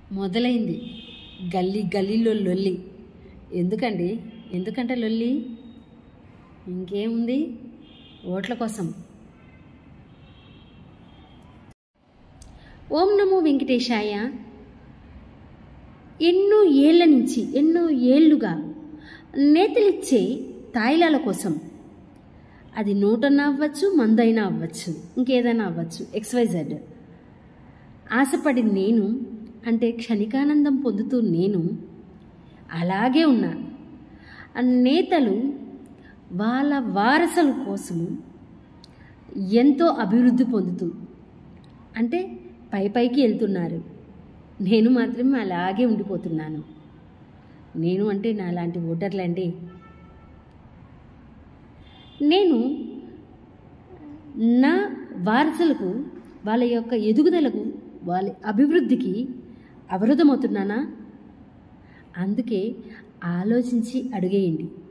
మొదలైంది గల్లీ గల్లీలో లొల్లి ఎందుకండి ఎందుకంటే లొల్లి ఇంకేముంది ఓట్ల కోసం ఓం నమో వెంకటేశాయ ఎన్నో ఏళ్ల నుంచి ఎన్నో ఏళ్లుగా నేతలిచ్చే తాయిలాల కోసం అది నోటన్నా అవ్వచ్చు మందైనా అవ్వచ్చు ఇంకేదైనా అవ్వచ్చు ఎక్స్వైజెడ్ ఆశపడి నేను అంటే క్షణికానందం పొందుతూ నేను అలాగే ఉన్నాను ఆ నేతలు వాళ్ళ వారసుల కోసము ఎంతో అభివృద్ధి పొందుతూ అంటే పై పైకి వెళ్తున్నారు నేను మాత్రం అలాగే ఉండిపోతున్నాను నేను అంటే నా లాంటి ఓటర్లండి నేను నా వారసులకు వాళ్ళ యొక్క ఎదుగుదలకు వాళ్ళ అభివృద్ధికి అవరోధమవుతున్నానా అందుకే ఆలోచించి అడుగేయండి